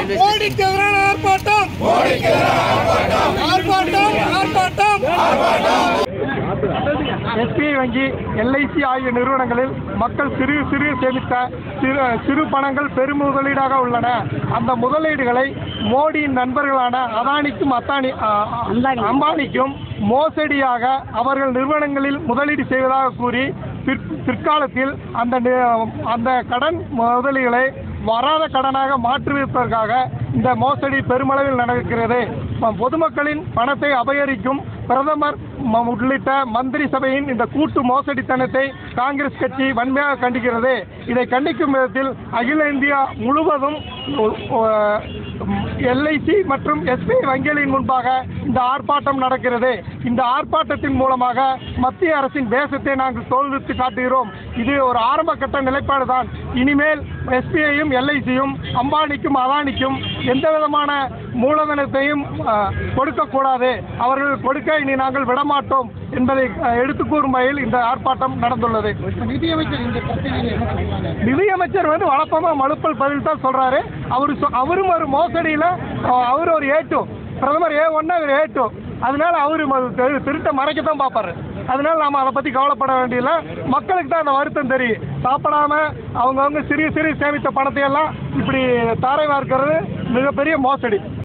மோடிக்கு எதிரான ஆர்ப்பாட்டம் ஆர்ப்பாட்டம் ஆர்ப்பாட்டம் எஸ்பிஐ வங்கி எல்ஐசி ஆகிய நிறுவனங்களில் மக்கள் சிறு சிறு சேமித்த சிறு சிறு பணங்கள் பெரும் முதலீடாக உள்ளன அந்த முதலீடுகளை மோடியின் நண்பர்களான அதானிக்கும் அத்தானி அ, அ, அம்பானிக்கும் மோசடியாக அவர்கள் நிறுவனங்களில் முதலீடு செய்வதாக கூறி பிற்- பிற்காலத்தில் அந்த நி- அந்த கடன் முதலீடுகளை வராத கடனாக மாற்றுவதற்காக இந்த மோசடி பெருமளவில் நடக்கிறது ப- பொதுமக்களின் பணத்தை அபகரிக்கும் பிரதமர் ம- உள்ளிட்ட மந்திரி சபையின் இந்த கூட்டு மோசடித்தனத்தை காங்கிரஸ் கட்சி வன்மையாக கண்டிக்கிறது இதை கண்டிக்கும் விதத்தில் அகில இந்தியா முழுவதும் எல்ஐசி மற்றும் எஸ்பிஐ வங்கிகளின் முன்பாக இந்த ஆர்ப்பாட்டம் நடக்கிறது இந்த ஆர்ப்பாட்டத்தின் மூலமாக மத்திய அரசின் தேசத்தை நாங்கள் தோல்வித்து காட்டுகிறோம் இது ஒரு ஆரம்ப கட்ட நிலைப்பாடு தான் இனிமேல் எஸ்பிஐயும் எல்ஐசியும் அம்பானிக்கும் அதானிக்கும் எந்த விதமான மூலதனத்தையும் அஹ், கொடுக்கக்கூடாது அவர்கள் கொடுக்க இனி நாங்கள் விடமாட்டோம் என்பதை அஹ், எடுத்து கூறும் வகையில் இந்த ஆர்ப்பாட்டம் நடந்துள்ளது நிதியமைச்சர் இந்த பிரச்சனையில் என்ன சொல்றாங்க நிதியமைச்சர் வந்து வழக்கமா மலுப்பல் பதில் தான் சொல்றாரு அவரு சொ- அவரும் ஒரு மோசடியில அஹ், அவர் ஒரு ஏ டூ பிரதமர் ஏ ஒன்னா இவர் ஏ டூ அதனால அவரு ம- திரு- திருட்ட மறைக்கத்தான் பார்ப்பாரு அதனால நாம அதை பத்தி கவலைப்பட வேண்டியதில்ல மக்களுக்கு தான் அந்த வருத்தம் தெரியும் சாப்பிடாம அவங்கவுங்க சிறிய சிறிய சேமித்த பணத்தை எல்லாம் இப்படி தாரை வார்க்கிறது மிகப்பெரிய மோசடி